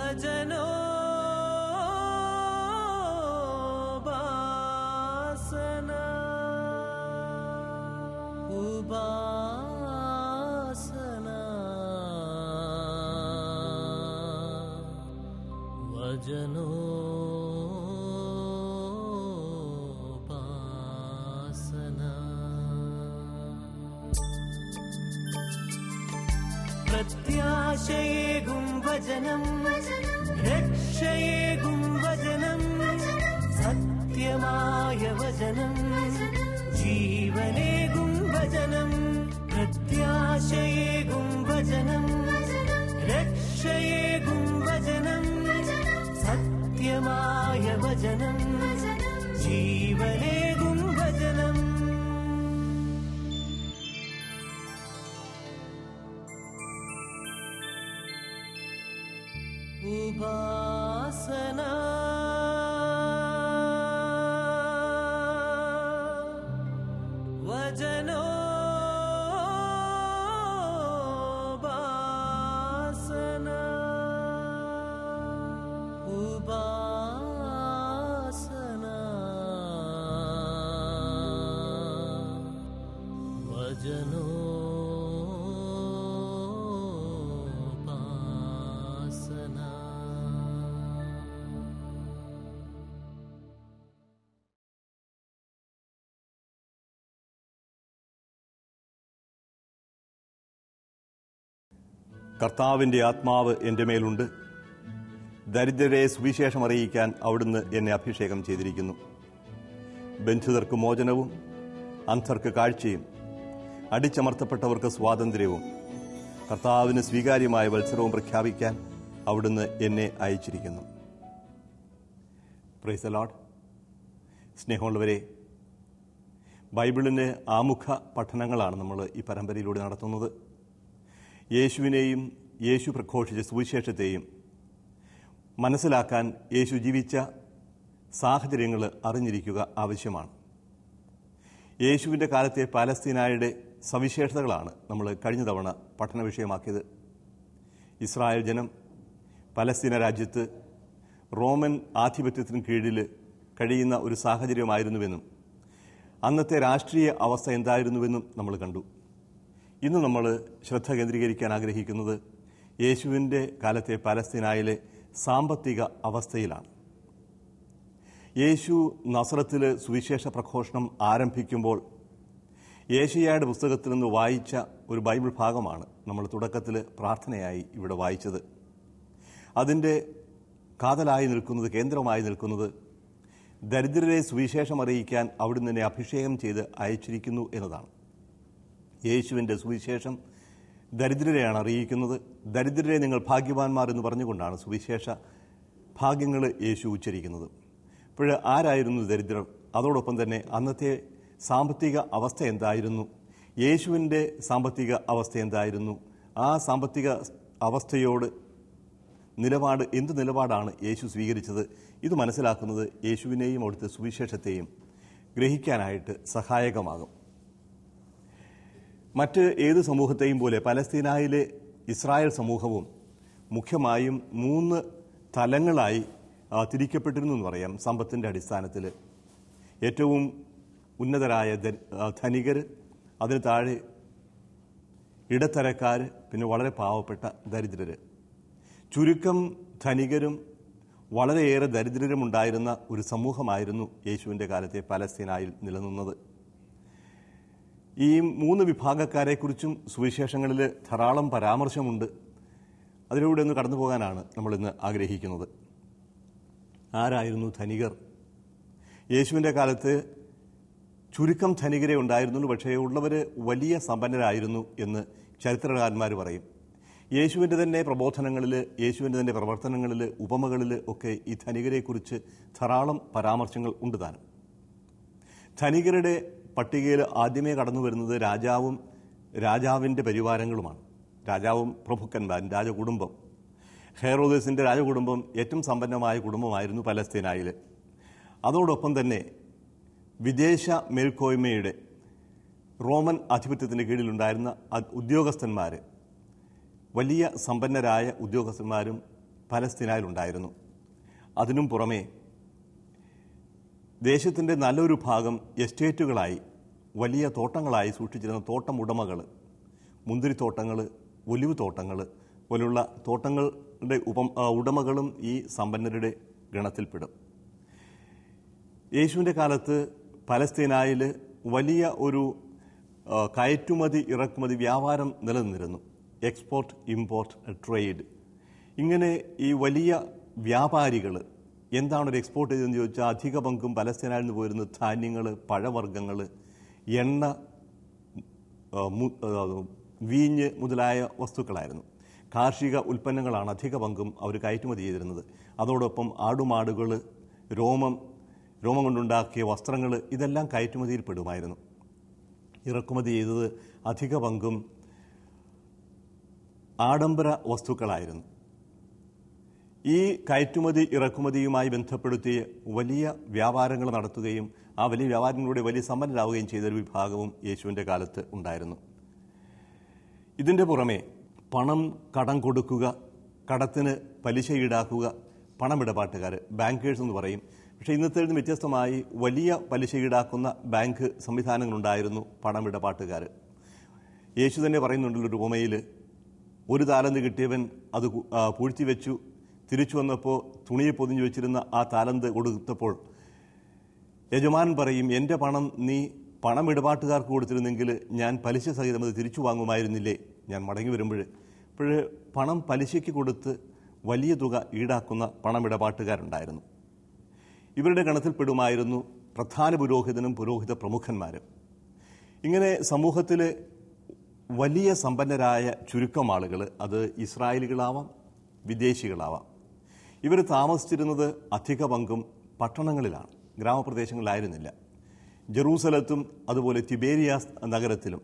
വചനോ ഉപാസന ഉപാസന വചനോ പ്രത്യാശയേകും വചനം രക്ഷയേകും വചനം സത്യമായ വചനം ജീവനേകും വചനം പ്രത്യാശയേകും വചനം രക്ഷയേകും വചനം സത്യമായ വചനം ജീവനേകും വചനം ഉപാസന വചനോ ഉപാസന ഉപാസന വചനോ കർത്താവിൻ്റെ ആത്മാവ് എൻ്റെ മേലുണ്ട് ദരിദ്രരെ സുവിശേഷം അറിയിക്കാൻ അവിടുന്ന് എന്നെ അഭിഷേകം ചെയ്തിരിക്കുന്നു ബന്ധിതർക്ക് മോചനവും അന്ധർക്ക് കാഴ്ചയും അടിച്ചമർത്തപ്പെട്ടവർക്ക് സ്വാതന്ത്ര്യവും കർത്താവിന് സ്വീകാര്യമായ വത്സരവും പ്രഖ്യാപിക്കാൻ അവിടുന്ന് എന്നെ അയച്ചിരിക്കുന്നു പ്രൈസ് ലോഡ് സ്നേഹമുള്ളവരെ ബൈബിളിൻ്റെ ആമുഖ പഠനങ്ങളാണ് നമ്മൾ ഈ പരമ്പരയിലൂടെ നടത്തുന്നത് യേശുവിനെയും യേശു പ്രഘോഷിച്ച സുവിശേഷത്തെയും മനസ്സിലാക്കാൻ യേശു ജീവിച്ച സാഹചര്യങ്ങൾ അറിഞ്ഞിരിക്കുക ആവശ്യമാണ് യേശുവിൻ്റെ കാലത്തെ പാലസ്തീനായുടെ സവിശേഷതകളാണ് നമ്മൾ കഴിഞ്ഞ തവണ പഠന വിഷയമാക്കിയത് ഇസ്രായേൽ ജനം പലസ്തീന രാജ്യത്ത് റോമൻ ആധിപത്യത്തിന് കീഴിൽ കഴിയുന്ന ഒരു സാഹചര്യമായിരുന്നുവെന്നും അന്നത്തെ രാഷ്ട്രീയ അവസ്ഥ എന്തായിരുന്നുവെന്നും നമ്മൾ കണ്ടു ഇന്ന് നമ്മൾ ശ്രദ്ധ കേന്ദ്രീകരിക്കാൻ ആഗ്രഹിക്കുന്നത് യേശുവിൻ്റെ കാലത്തെ പലസ്തീനായിലെ സാമ്പത്തിക അവസ്ഥയിലാണ് യേശു നസ്രത്തിൽ സുവിശേഷ പ്രഘോഷണം ആരംഭിക്കുമ്പോൾ യേശയ്യയുടെ പുസ്തകത്തിൽ നിന്ന് വായിച്ച ഒരു ബൈബിൾ ഭാഗമാണ് നമ്മൾ തുടക്കത്തിൽ പ്രാർത്ഥനയായി ഇവിടെ വായിച്ചത് അതിൻ്റെ കാതലായി നിൽക്കുന്നത് കേന്ദ്രമായി നിൽക്കുന്നത് ദരിദ്രരെ സുവിശേഷം അറിയിക്കാൻ അവിടുന്ന് തന്നെ അഭിഷേകം ചെയ്ത് അയച്ചിരിക്കുന്നു എന്നതാണ് യേശുവിൻ്റെ സുവിശേഷം ദരിദ്രരെയാണ് അറിയിക്കുന്നത് ദരിദ്രരെ നിങ്ങൾ ഭാഗ്യവാന്മാർ എന്ന് പറഞ്ഞുകൊണ്ടാണ് സുവിശേഷ ഭാഗ്യങ്ങൾ യേശു ഉച്ചരിക്കുന്നത് അപ്പോൾ ആരായിരുന്നു ദരിദ്രർ അതോടൊപ്പം തന്നെ അന്നത്തെ സാമ്പത്തിക അവസ്ഥ എന്തായിരുന്നു യേശുവിൻ്റെ സാമ്പത്തിക അവസ്ഥ എന്തായിരുന്നു ആ സാമ്പത്തിക അവസ്ഥയോട് നിലപാട് എന്ത് നിലപാടാണ് യേശു സ്വീകരിച്ചത് ഇത് മനസ്സിലാക്കുന്നത് യേശുവിനെയും അവിടുത്തെ സുവിശേഷത്തെയും ഗ്രഹിക്കാനായിട്ട് സഹായകമാകും മറ്റ് ഏത് സമൂഹത്തെയും പോലെ പലസ്തീനായിലെ ഇസ്രായേൽ സമൂഹവും മുഖ്യമായും മൂന്ന് തലങ്ങളായി ആ, തിരിക്കപ്പെട്ടിരുന്നു എന്ന് പറയാം സമ്പത്തിൻ്റെ അടിസ്ഥാനത്തിൽ ഏറ്റവും ഉന്നതരായ ധ- ആ, ധനികർ അതിന് താഴെ ഇടത്തരക്കാർ പിന്നെ വളരെ പാവപ്പെട്ട ദരിദ്രർ ചുരുക്കം ധനികരും വളരെയേറെ ദരിദ്രരും ഉണ്ടായിരുന്ന ഒരു സമൂഹമായിരുന്നു യേശുവിൻ്റെ കാലത്തെ പലസ്തീനായിൽ നിലനിന്നത് ഈ മൂന്ന് വിഭാഗക്കാരെക്കുറിച്ചും സുവിശേഷങ്ങളിൽ ധാരാളം പരാമർശമുണ്ട് അതിലൂടെ ഒന്ന് കടന്നു പോകാനാണ് നമ്മളിന്ന് ആഗ്രഹിക്കുന്നത് ആരായിരുന്നു ധനികർ യേശുവിൻ്റെ കാലത്ത് ചുരുക്കം ധനികരെ ഉണ്ടായിരുന്നുള്ളൂ പക്ഷേ ഉള്ളവർ വലിയ സമ്പന്നരായിരുന്നു എന്ന് ചരിത്രകാരന്മാർ പറയും യേശുവിൻ്റെ തന്നെ പ്രബോധനങ്ങളിൽ യേശുവിൻ്റെ തന്നെ പ്രവർത്തനങ്ങളിൽ ഉപമകളിൽ ഒക്കെ ഈ ധനികരെക്കുറിച്ച് ധാരാളം പരാമർശങ്ങൾ ഉണ്ട് താനും ധനികരുടെ പട്ടികയിൽ ആദ്യമേ കടന്നു വരുന്നത് രാജാവും രാജാവിൻ്റെ പരിവാരങ്ങളുമാണ് രാജാവും പ്രഭുക്കന്മാരും രാജകുടുംബം ഹെയറോദേസിൻ്റെ രാജകുടുംബം ഏറ്റവും സമ്പന്നമായ കുടുംബമായിരുന്നു പലസ്തീനായിൽ അതോടൊപ്പം തന്നെ വിദേശ മേൽക്കോയ്മയുടെ റോമൻ ആധിപത്യത്തിന് കീഴിലുണ്ടായിരുന്ന അ- ഉദ്യോഗസ്ഥന്മാർ വലിയ സമ്പന്നരായ ഉദ്യോഗസ്ഥന്മാരും പലസ്തീനായിലുണ്ടായിരുന്നു അതിനും പുറമെ ദേശത്തിൻ്റെ നല്ലൊരു ഭാഗം എസ്റ്റേറ്റുകളായി വലിയ തോട്ടങ്ങളായി സൂക്ഷിച്ചിരുന്ന തോട്ടം ഉടമകൾ മുന്തിരിത്തോട്ടങ്ങൾ ഒലിവ് തോട്ടങ്ങൾ പോലുള്ള തോട്ടങ്ങളുടെ ഉപം ആ, ഉടമകളും ഈ സമ്പന്നരുടെ ഗണത്തിൽപ്പെടും യേശുവിൻ്റെ കാലത്ത് പലസ്തീനായിൽ വലിയ ഒരു ആ, കയറ്റുമതി ഇറക്കുമതി വ്യാപാരം നിലനിന്നിരുന്നു എക്സ്പോർട്ട് ഇമ്പോർട്ട് ട്രേഡ് ഇങ്ങനെ ഈ വലിയ വ്യാപാരികൾ എന്താണ് ഒരു എക്സ്പോർട്ട് ചെയ്തതെന്ന് ചോദിച്ചാൽ അധിക പങ്കും പലസ്തീനായിൽ നിന്ന് പോയിരുന്ന ധാന്യങ്ങൾ പഴവർഗ്ഗങ്ങൾ എണ്ണ ആ, മു- ആ, വീഞ്ഞ് മുതലായ വസ്തുക്കളായിരുന്നു കാർഷിക ഉൽപ്പന്നങ്ങളാണ് അധിക പങ്കും അവർ കയറ്റുമതി ചെയ്തിരുന്നത് അതോടൊപ്പം ആടുമാടുകൾ രോമം രോമം കൊണ്ടുണ്ടാക്കിയ വസ്ത്രങ്ങൾ ഇതെല്ലാം കയറ്റുമതിയിൽ പെടുമായിരുന്നു ഇറക്കുമതി ചെയ്തത് അധിക പങ്കും ആഡംബര വസ്തുക്കളായിരുന്നു ഈ കയറ്റുമതി ഇറക്കുമതിയുമായി ബന്ധപ്പെടുത്തി വലിയ വ്യാപാരങ്ങൾ നടത്തുകയും ആ വലിയ വ്യാപാരങ്ങളിലൂടെ വലിയ സമ്പന്നരാവുകയും ചെയ്ത ഒരു വിഭാഗവും യേശുവിൻ്റെ കാലത്ത് ഉണ്ടായിരുന്നു ഇതിൻ്റെ പുറമെ പണം കടം കൊടുക്കുക കടത്തിന് പലിശ ഈടാക്കുക പണമിടപാട്ടുകാർ ബാങ്കേഴ്സ് എന്ന് പറയും പക്ഷേ ഇന്നത്തെ നിന്ന് വ്യത്യസ്തമായി വലിയ പലിശ ഈടാക്കുന്ന ബാങ്ക് സംവിധാനങ്ങളുണ്ടായിരുന്നു പണമിടപാട്ടുകാർ യേശു തന്നെ പറയുന്നുണ്ടല്ലോ ഒരു ഉപമയിൽ ഒരു താലന്ത് കിട്ടിയവൻ അത് കു- ആ, പൂഴ്ത്തി വെച്ചു തിരിച്ചു വന്നപ്പോൾ തുണിയെ പൊതിഞ്ഞു വെച്ചിരുന്ന ആ താലന്ത് കൊടുത്തപ്പോൾ യജമാനൻ പറയും എൻ്റെ പണം നീ പണം ഇടപാട്ടുകാർക്ക് കൊടുത്തിരുന്നെങ്കിൽ ഞാൻ പലിശ സഹിതം അത് തിരിച്ചു വാങ്ങുമായിരുന്നില്ലേ ഞാൻ മടങ്ങി വരുമ്പോൾ അപ്പോൾ പണം പലിശയ്ക്ക് കൊടുത്ത് വലിയ തുക ഈടാക്കുന്ന പണമിടപാട്ടുകാരുണ്ടായിരുന്നു ഇവരുടെ ഗണത്തിൽപ്പെടുമായിരുന്നു പ്രധാന പുരോഹിതനും പുരോഹിത പ്രമുഖന്മാരും ഇങ്ങനെ സമൂഹത്തിലെ വലിയ സമ്പന്നരായ ചുരുക്കം ആളുകൾ അത് ഇസ്രായേലികളാവാം വിദേശികളാവാം ഇവർ താമസിച്ചിരുന്നത് അധിക പങ്കും പട്ടണങ്ങളിലാണ് ഗ്രാമപ്രദേശങ്ങളിലായിരുന്നില്ല ജെറൂസലത്തും അതുപോലെ തിബേരിയാസ് നഗരത്തിലും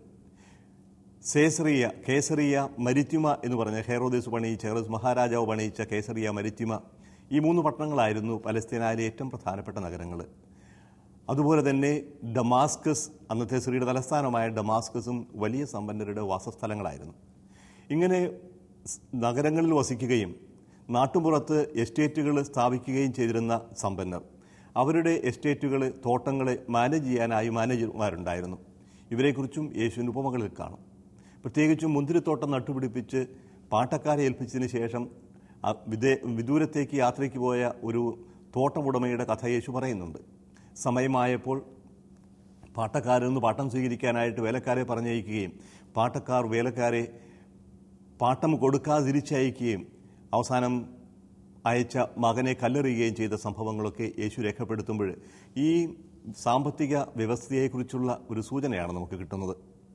സേസറിയ കേസറിയ മരിത്യുമ എന്ന് പറഞ്ഞ ഹെറോദേസ് പണിയിച്ച ഹെറോസ് മഹാരാജാവ് പണിയിച്ച കേസറിയ മരിത്യുമ ഈ മൂന്ന് പട്ടണങ്ങളായിരുന്നു പലസ്തീനായിലെ ഏറ്റവും പ്രധാനപ്പെട്ട നഗരങ്ങൾ അതുപോലെ തന്നെ ഡമാസ്കസ് അന്നത്തെ സിറിയുടെ തലസ്ഥാനമായ ഡമാസ്കസും വലിയ സമ്പന്നരുടെ വാസസ്ഥലങ്ങളായിരുന്നു ഇങ്ങനെ സ് നഗരങ്ങളിൽ വസിക്കുകയും നാട്ടുപുറത്ത് എസ്റ്റേറ്റുകൾ സ്ഥാപിക്കുകയും ചെയ്തിരുന്ന സമ്പന്നർ അവരുടെ എസ്റ്റേറ്റുകൾ തോട്ടങ്ങളെ മാനേജ് ചെയ്യാനായി മാനേജർമാരുണ്ടായിരുന്നു ഇവരെക്കുറിച്ചും യേശുവിൻ്റെ ഉപമകളിൽ കാണും പ്രത്യേകിച്ചും മുന്തിരിത്തോട്ടം നട്ടുപിടിപ്പിച്ച് പാട്ടക്കാരെ ഏൽപ്പിച്ചതിന് ശേഷം അ- വിദേ വിദൂരത്തേക്ക് യാത്രയ്ക്ക് പോയ ഒരു തോട്ടമുടമയുടെ കഥ യേശു പറയുന്നുണ്ട് സമയമായപ്പോൾ പാട്ടക്കാരിൽ നിന്ന് പാട്ടം സ്വീകരിക്കാനായിട്ട് വേലക്കാരെ പറഞ്ഞയക്കുകയും പാട്ടക്കാർ വേലക്കാരെ പാട്ടം കൊടുക്കാതെ തിരിച്ചയക്കുകയും അവസാനം അയച്ച മകനെ കല്ലെറിയുകയും ചെയ്ത സംഭവങ്ങളൊക്കെ യേശു രേഖപ്പെടുത്തുമ്പോൾ ഈ സാമ്പത്തിക വ്യവസ്ഥയെക്കുറിച്ചുള്ള ഒരു സൂചനയാണ് നമുക്ക് കിട്ടുന്നത്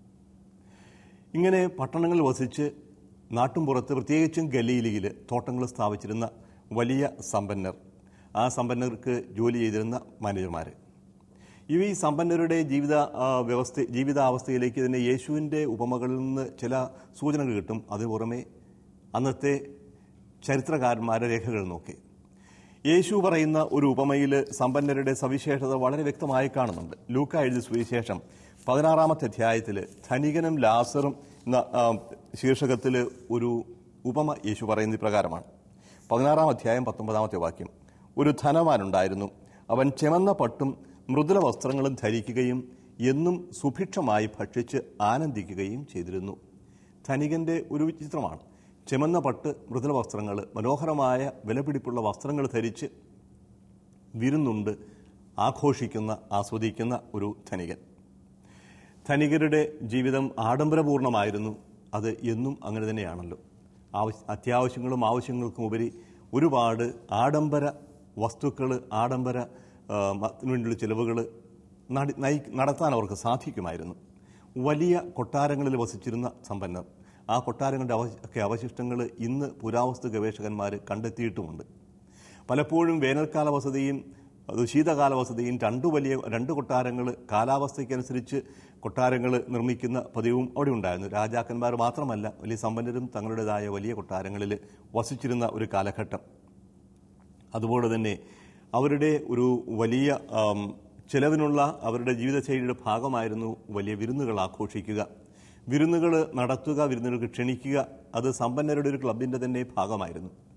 ഇങ്ങനെ പട്ടണങ്ങളിൽ വസിച്ച് നാട്ടുംപുറത്ത് പ്രത്യേകിച്ചും ഗലീലിയിൽ തോട്ടങ്ങൾ സ്ഥാപിച്ചിരുന്ന വലിയ സമ്പന്നർ ആ സമ്പന്നർക്ക് ജോലി ചെയ്തിരുന്ന മാനേജർമാർ ഇവ ഈ സമ്പന്നരുടെ ജീവിത ആ, വ്യവസ്ഥ ജീവിതാവസ്ഥയിലേക്ക് തന്നെ യേശുവിൻ്റെ ഉപമകളിൽ നിന്ന് ചില സൂചനകൾ കിട്ടും അതിന് പുറമെ അന്നത്തെ ചരിത്രകാരന്മാരുടെ രേഖകൾ നോക്കി യേശു പറയുന്ന ഒരു ഉപമയിൽ സമ്പന്നരുടെ സവിശേഷത വളരെ വ്യക്തമായി കാണുന്നുണ്ട് ലൂക്ക എഴുതിയ സുവിശേഷം പതിനാറാമത്തെ അധ്യായത്തിൽ ധനികനും ലാസറും എന്ന ആ, ശീർഷകത്തിൽ ഒരു ഉപമ യേശു പറയുന്ന പ്രകാരമാണ് പതിനാറാം അധ്യായം പത്തൊമ്പതാമത്തെ വാക്യം ഒരു ധനവാനുണ്ടായിരുന്നു അവൻ ചെമന്ന പട്ടും മൃദുല വസ്ത്രങ്ങളും ധരിക്കുകയും എന്നും സുഭിക്ഷമായി ഭക്ഷിച്ച് ആനന്ദിക്കുകയും ചെയ്തിരുന്നു ധനികന്റെ ഒരു ചിത്രമാണ് ചെമന്ന പട്ട് മൃദുല വസ്ത്രങ്ങൾ മനോഹരമായ വിലപിടിപ്പുള്ള വസ്ത്രങ്ങൾ ധരിച്ച് വിരുന്നുണ്ട് ആഘോഷിക്കുന്ന ആസ്വദിക്കുന്ന ഒരു ധനികൻ ധനികരുടെ ജീവിതം ആഡംബരപൂർണമായിരുന്നു അത് എന്നും അങ്ങനെ തന്നെയാണല്ലോ ആവശ്യ അത്യാവശ്യങ്ങളും ആവശ്യങ്ങൾക്കും ഉപരി ഒരുപാട് ആഡംബര വസ്തുക്കൾ ആഡംബര ആ, മ- വേണ്ടിയുള്ള ചിലവുകൾ നടത്താൻ അവർക്ക് സാധിക്കുമായിരുന്നു വലിയ കൊട്ടാരങ്ങളിൽ വസിച്ചിരുന്ന സമ്പന്നർ ആ കൊട്ടാരങ്ങളുടെ അവ ഒക്കെ അവശിഷ്ടങ്ങൾ ഇന്ന് പുരാവസ്തു ഗവേഷകന്മാർ കണ്ടെത്തിയിട്ടുമുണ്ട് പലപ്പോഴും വേനൽക്കാല വസതിയും അത് ശീതകാല വസതിയും രണ്ടു വലിയ രണ്ട് കൊട്ടാരങ്ങൾ കാലാവസ്ഥയ്ക്കനുസരിച്ച് കൊട്ടാരങ്ങൾ നിർമ്മിക്കുന്ന പതിവും അവിടെ ഉണ്ടായിരുന്നു രാജാക്കന്മാർ മാത്രമല്ല വലിയ സമ്പന്നരും തങ്ങളുടേതായ വലിയ കൊട്ടാരങ്ങളിൽ വസിച്ചിരുന്ന ഒരു കാലഘട്ടം അതുപോലെ തന്നെ അവരുടെ ഒരു വലിയ ആം, ചെലവിനുള്ള അവരുടെ ജീവിതശൈലിയുടെ ഭാഗമായിരുന്നു വലിയ വിരുന്നുകൾ ആഘോഷിക്കുക വിരുന്നുകൾ നടത്തുക വിരുന്നുകൾക്ക് ക്ഷണിക്കുക അത് സമ്പന്നരുടെ ഒരു ക്ലബിൻ്റെ തന്നെ ഭാഗമായിരുന്നു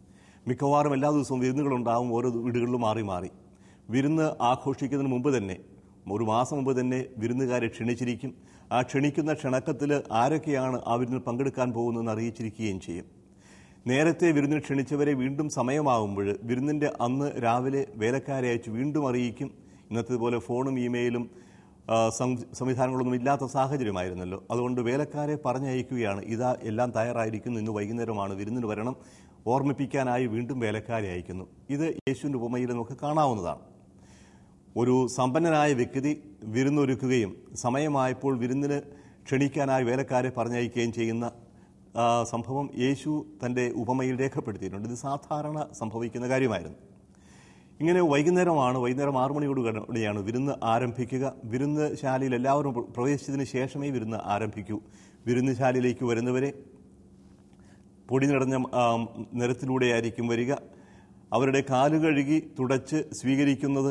മിക്കവാറും എല്ലാ ദിവസവും വിരുന്നുകളുണ്ടാവും ഓരോ വീടുകളിലും മാറി മാറി വിരുന്ന് ആഘോഷിക്കുന്നതിന് മുമ്പ് തന്നെ ഒരു മാസം മുമ്പ് തന്നെ വിരുന്നുകാരെ ക്ഷണിച്ചിരിക്കും ആ ക്ഷണിക്കുന്ന ക്ഷണക്കത്തിൽ ആരൊക്കെയാണ് ആ വിരുന്നിൽ പങ്കെടുക്കാൻ പോകുന്നതെന്ന് അറിയിച്ചിരിക്കുകയും ചെയ്യും നേരത്തെ വിരുന്നിൽ ക്ഷണിച്ചവരെ വീണ്ടും സമയമാകുമ്പോൾ വിരുന്നിൻ്റെ അന്ന് രാവിലെ വേലക്കാരെ അയച്ച് വീണ്ടും അറിയിക്കും ഇന്നത്തേതുപോലെ ഫോണും ഇമെയിലും ആ, സം- സംവിധാനങ്ങളൊന്നും ഇല്ലാത്ത സാഹചര്യമായിരുന്നല്ലോ അതുകൊണ്ട് വേലക്കാരെ പറഞ്ഞയക്കുകയാണ് ഇതാ എല്ലാം തയ്യാറായിരിക്കുന്നു ഇന്ന് വൈകുന്നേരമാണ് വിരുന്നിന് വരണം ഓർമ്മിപ്പിക്കാനായി വീണ്ടും വേലക്കാരെ അയക്കുന്നു ഇത് യേശുവിൻ്റെ ഉപമയിൽ നമുക്ക് കാണാവുന്നതാണ് ഒരു സമ്പന്നനായ വ്യക്തി വിരുന്നൊരുക്കുകയും സമയമായപ്പോൾ വിരുന്നിന് ക്ഷണിക്കാനായി വേലക്കാരെ പറഞ്ഞയക്കുകയും ചെയ്യുന്ന ആ, സംഭവം യേശു തൻ്റെ ഉപമയിൽ രേഖപ്പെടുത്തിയിട്ടുണ്ട് ഇത് സാധാരണ സംഭവിക്കുന്ന കാര്യമായിരുന്നു ഇങ്ങനെ വൈകുന്നേരമാണ് വൈകുന്നേരം ആറു മണിയോടുകൂടിയാണ് വിരുന്ന് ആരംഭിക്കുക വിരുന്ന് ശാലയിൽ എല്ലാവരും പ്ര- പ്രവേശിച്ചതിന് ശേഷമേ വിരുന്ന് ആരംഭിക്കൂ വിരുന്ന് ശാലയിലേക്ക് വരുന്നവരെ പൊടി നിറഞ്ഞ ആ, നിരത്തിലൂടെയായിരിക്കും വരിക അവരുടെ കാല് കഴുകി തുടച്ച് സ്വീകരിക്കുന്നത്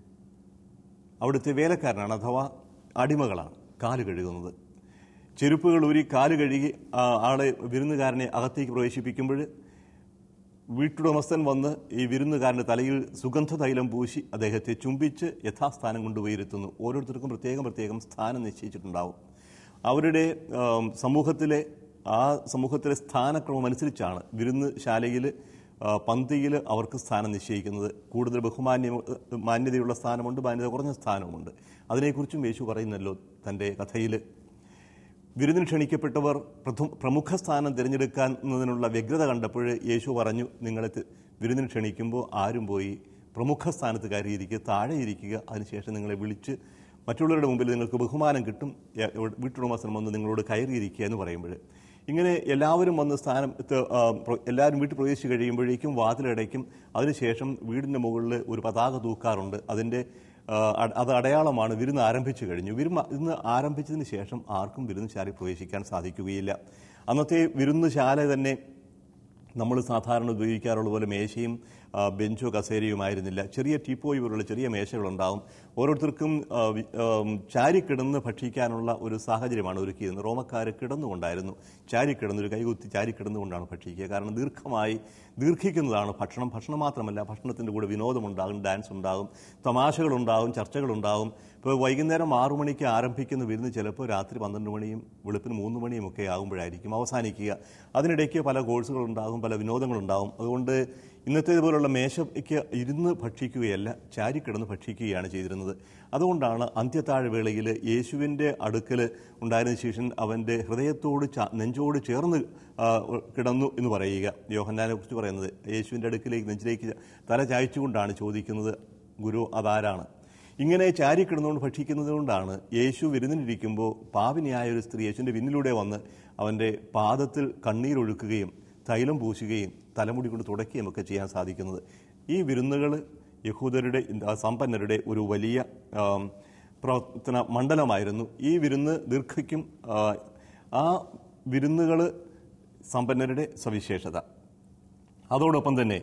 അവിടുത്തെ വേലക്കാരനാണ് അഥവാ അടിമകളാണ് കാല് കഴുകുന്നത് ചെരുപ്പുകൾ ഊരി കാല് കഴുകി ആ, ആളെ വിരുന്നുകാരനെ അകത്തേക്ക് പ്രവേശിപ്പിക്കുമ്പോൾ വീട്ടുടമസ്ഥൻ വന്ന് ഈ വിരുന്നുകാരൻ്റെ തലയിൽ സുഗന്ധ തൈലം പൂശി അദ്ദേഹത്തെ ചുംബിച്ച് യഥാസ്ഥാനം കൊണ്ടുപോയിരുത്തുന്നു ഓരോരുത്തർക്കും പ്രത്യേകം പ്രത്യേകം സ്ഥാനം നിശ്ചയിച്ചിട്ടുണ്ടാവും അവരുടെ ആം, സമൂഹത്തിലെ ആ സമൂഹത്തിലെ സ്ഥാനക്രമം അനുസരിച്ചാണ് വിരുന്ന് ശാലയിൽ പന്തിയിൽ അവർക്ക് സ്ഥാനം നിശ്ചയിക്കുന്നത് കൂടുതൽ ബഹുമാന്യ മാന്യതയുള്ള സ്ഥാനമുണ്ട് മാന്യത കുറഞ്ഞ സ്ഥാനവുമുണ്ട് അതിനെക്കുറിച്ചും യേശു പറയുന്നല്ലോ തൻ്റെ കഥയിൽ വിരുന്നിന് ക്ഷണിക്കപ്പെട്ടവർ പ്രഥമ പ്രമുഖ സ്ഥാനം തിരഞ്ഞെടുക്കുന്നതിനുള്ള വ്യഗ്രത കണ്ടപ്പോൾ യേശു പറഞ്ഞു നിങ്ങളെ തി- വിരുന്നിന് ക്ഷണിക്കുമ്പോൾ ആരും പോയി പ്രമുഖ സ്ഥാനത്ത് കയറിയിരിക്കുക താഴെ ഇരിക്കുക അതിനുശേഷം നിങ്ങളെ വിളിച്ച് മറ്റുള്ളവരുടെ മുമ്പിൽ നിങ്ങൾക്ക് ബഹുമാനം കിട്ടും എ- എവിടെ- വീട്ടുടമസ്ഥൻ വന്ന് നിങ്ങളോട് കയറിയിരിക്കുക എന്ന് പറയുമ്പോൾ ഇങ്ങനെ എല്ലാവരും വന്ന് സ്ഥാനം ത്ത്- ആ, പ്ര- എല്ലാവരും വീട്ടിൽ പ്രവേശിച്ച് കഴിയുമ്പോഴേക്കും വാതിലടയ്ക്കും അതിനുശേഷം വീടിൻ്റെ മുകളിൽ ഒരു പതാക തൂക്കാറുണ്ട് അതിൻ്റെ ആ, അ- അത് അടയാളമാണ് വിരുന്ന് ആരംഭിച്ചു കഴിഞ്ഞു വിരുന്ന് ഇന്ന് ആരംഭിച്ചതിന് ശേഷം ആർക്കും വിരുന്നുശാലയിൽ പ്രവേശിക്കാൻ സാധിക്കുകയില്ല അന്നത്തെ വിരുന്നുശാല തന്നെ നമ്മൾ സാധാരണ ഉപയോഗിക്കാറുള്ള പോലെ മേശയും ആ, ബെഞ്ചോ കസേരയുമായിരുന്നില്ല ചെറിയ ടീപ്പോയി പോലുള്ള ചെറിയ മേശകളുണ്ടാവും ഓരോരുത്തർക്കും ആ, വി- ആം, ചാരിക്കിടന്ന് ഭക്ഷിക്കാനുള്ള ഒരു സാഹചര്യമാണ് ഒരുക്കിയിരുന്നത് റോമക്കാർ കിടന്നുകൊണ്ടായിരുന്നു ചാരിക്കിടന്ന് ഒരു കൈകുത്തി ചാരിക്കിടന്നുകൊണ്ടാണ് ഭക്ഷിക്കുക കാരണം ദീർഘമായി ദീർഘിക്കുന്നതാണ് ഭക്ഷണം ഭക്ഷണം മാത്രമല്ല ഭക്ഷണത്തിൻ്റെ കൂടെ വിനോദമുണ്ടാകും ഡാൻസ് ഉണ്ടാകും തമാശകളുണ്ടാകും ചർച്ചകളുണ്ടാകും ഇപ്പോൾ വൈകുന്നേരം ആറു മണിക്ക് ആരംഭിക്കുന്ന വിരുന്ന് ചിലപ്പോൾ രാത്രി പന്ത്രണ്ട് മണിയും വെളുപ്പിന് മൂന്ന് മണിയും ഒക്കെ ആകുമ്പോഴായിരിക്കും അവസാനിക്കുക അതിനിടയ്ക്ക് പല കോഴ്സുകളുണ്ടാകും പല വിനോദങ്ങളുണ്ടാകും അതുകൊണ്ട് ഇന്നത്തേതുപോലുള്ള മേശയ്ക്ക് ഇരുന്ന് ഭക്ഷിക്കുകയല്ല ചാരിക്കിടന്ന് ഭക്ഷിക്കുകയാണ് ചെയ്തിരുന്നത് അതുകൊണ്ടാണ് അന്ത്യത്താഴ് വേളയിൽ യേശുവിൻ്റെ അടുക്കൽ ഉണ്ടായിരുന്ന ശേഷൻ അവൻ്റെ ഹൃദയത്തോട് ചാ- നെഞ്ചോട് ചേർന്ന് ആ, കിടന്നു എന്ന് പറയുക യോഹന്നാനെ കുറിച്ച് പറയുന്നത് യേശുവിൻ്റെ അടുക്കിലേക്ക് നെഞ്ചിലേക്ക് തല ചായച്ചുകൊണ്ടാണ് ചോദിക്കുന്നത് ഗുരു അതാരാണ് ഇങ്ങനെ ചാരി കിടന്നുകൊണ്ട് ഭക്ഷിക്കുന്നത് കൊണ്ടാണ് യേശു വിരുന്നിലിരിക്കുമ്പോൾ പാപിനിയായ ഒരു സ്ത്രീ യേശുവിൻ്റെ പിന്നിലൂടെ വന്ന് അവൻ്റെ പാദത്തിൽ കണ്ണീരൊഴുക്കുകയും തൈലം പൂശുകയും തലമുടി കൊണ്ട് തുടയ്ക്കുകയും ഒക്കെ ചെയ്യാൻ സാധിക്കുന്നത് ഈ വിരുന്നുകൾ യഹൂദരുടെ ആ, സമ്പന്നരുടെ ഒരു വലിയ ആം, പ്രവർത്തന മണ്ഡലമായിരുന്നു ഈ വിരുന്ന് ദീർഘയ്ക്കും ആ, ആ വിരുന്നുകൾ സമ്പന്നരുടെ സവിശേഷത അതോടൊപ്പം തന്നെ